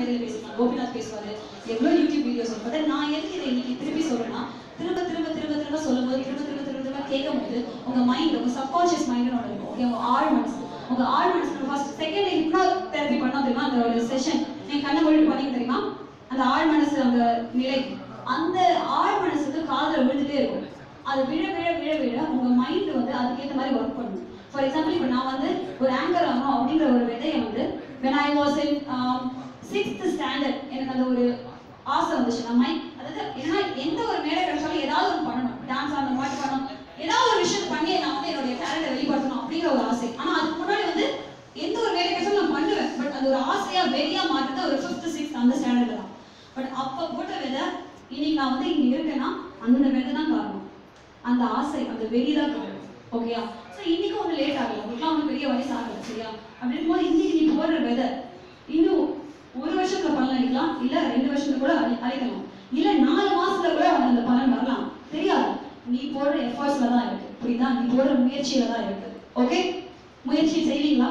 மேடையில் பேசுவாங்க கோபிநாத் பேசுவாரு எவ்வளவு யூடியூப் வீடியோஸ் இருக்கும் பட் நான் எதுக்கு இதை இன்னைக்கு திருப்பி சொல்றேன்னா திரும்ப திரும்ப திரும்ப திரும்ப சொல்லும்போது திரும்ப திரும்ப திரும்ப திரும்ப கேட்கும் போது உங்க மைண்ட் உங்க சப்கான்ஷியஸ் மைண்ட் ஒன்று இருக்கும் ஓகே உங்க ஆழ் மனசு உங்க ஆழ் மனசு ஃபர்ஸ்ட் செகண்ட் ஹிப்னோ தெரப்பி பண்ணோம் தெரியுமா அந்த ஒரு செஷன் நீங்க கண்ணை மூடிட்டு பண்ணீங்க தெரியுமா அந்த ஆழ் மனசு அந்த நிலை அந்த ஆழ் மனசுக்கு காதுல விழுந்துட்டே இருக்கும் அது விழ விழ விழ விழ உங்க மைண்ட் வந்து அதுக்கேற்ற மாதிரி ஒர்க் பண்ணும் ஃபார் எக்ஸாம்பிள் இப்போ நான் வந்து ஒரு ஆங்கர் ஆகணும் அப்படிங்கிற ஒரு விதையை வந்து when I was in um, sixth standard எனக்கு அந்த ஒரு ஆசை வந்துச்சு நான் மைண்ட் அதாவது ஏன்னா எந்த ஒரு மேடை கிடைச்சாலும் ஏதாவது ஒன்று பண்ணணும் டான்ஸ் ஆடணும் பாட்டு பண்ணணும் ஏதாவது ஒரு விஷயத்தை பண்ணி நான் வந்து என்னுடைய டேலண்ட்டை வெளிப்படுத்தணும் அப்படிங்கிற ஒரு ஆசை ஆனா அதுக்கு முன்னாடி வந்து எந்த ஒரு வேலை கிடைச்சாலும் நான் பண்ணுவேன் பட் அது ஒரு ஆசையா வெறியா மாற்றுறது ஒரு ஃபிஃப்த் சிக்ஸ்த் அந்த ஸ்டாண்டர்ட்ல தான் பட் அப்ப போட்ட விதை இன்னைக்கு நான் வந்து இங்க இருக்கேன்னா அந்த விதை தான் காரணம் அந்த ஆசை அந்த வெறி தான் காரணம் ஓகேயா ஸோ இன்னைக்கும் ஒன்றும் லேட் ஆகல உங்களுக்குலாம் ஒன்றும் பெரிய வயசு ஆகல சரியா அப்படி இருக்கும்போது இன்னைக்கு நீ போடுற விதை இன்னும் ஒரு வருஷத்துல பலன் அளிக்கலாம் இல்ல ரெண்டு வருஷத்துல கூட அளி- அளிக்கலாம் இல்ல நாலு மாசத்துல கூட உனக்கு அந்த பலன் வரலாம் தெரியாது நீ போடுற எஃபர்ட்ஸ்ல தான் இருக்கு புரியுதா நீ போடுற முயற்சியில தான் இருக்கு ஓகே முயற்சி செய்வீங்களா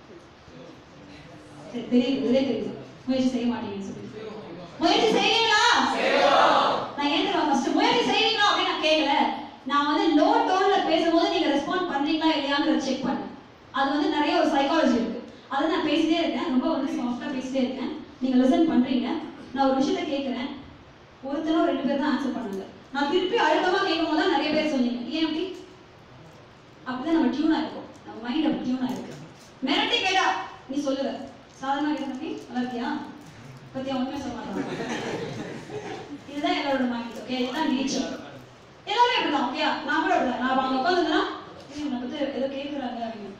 சரி தெரியுது இதே தெரியுது முயற்சி செய்ய மாட்டீங்கன்னு சொல்லி முயற்சி செய்வீங்களா நான் ஏன் தெரியுமா ஃபர்ஸ்ட் முயற்சி செய்வீங்களா அப்படின்னு நான் கேட்கல நான் வந்து லோ டோன்ல பேசும்போது நீங்க ரெஸ்பாண்ட் பண்றீங்களா இல்லையாங்கிறத செக் பண்ணேன் அது வந்து நிறைய ஒரு சைக்காலஜி இருக்கு அதை நான் பேசிட்டே இருக்கேன் ரொம்ப வந்து சாஃப்டா பேசிட்டே இருக்கேன் நீங்க லிசன் பண்றீங்க நான் ஒரு விஷயத்த கேட்கிறேன் ஒருத்தரும் ரெண்டு பேர் தான் ஆன்சர் பண்ணாங்க நான் திருப்பி அழுத்தமா கேட்கும் போது தான் நிறைய பேர் சொன்னீங்க ஏன் அப்படி அப்படிதான் நம்ம டியூனா இருக்கும் நம்ம மைண்ட் அப்படி டியூனா இருக்கு மிரட்டி கேட்டா நீ சொல்லுவ சாதாரணமா கேட்ட தம்பி நல்லா இருக்கியா பத்தியா உண்மையா சொல்ல மாட்டாங்க இதுதான் எல்லாரோட மைண்ட் ஓகே இதுதான் நேச்சர் எல்லாமே அப்படிதான் ஓகே நான் கூட அப்படிதான் நான் அவங்க உட்காந்துருந்தேன்னா இவனை பத்தி ஏதோ கேட்குறாங்க அப்படின்னு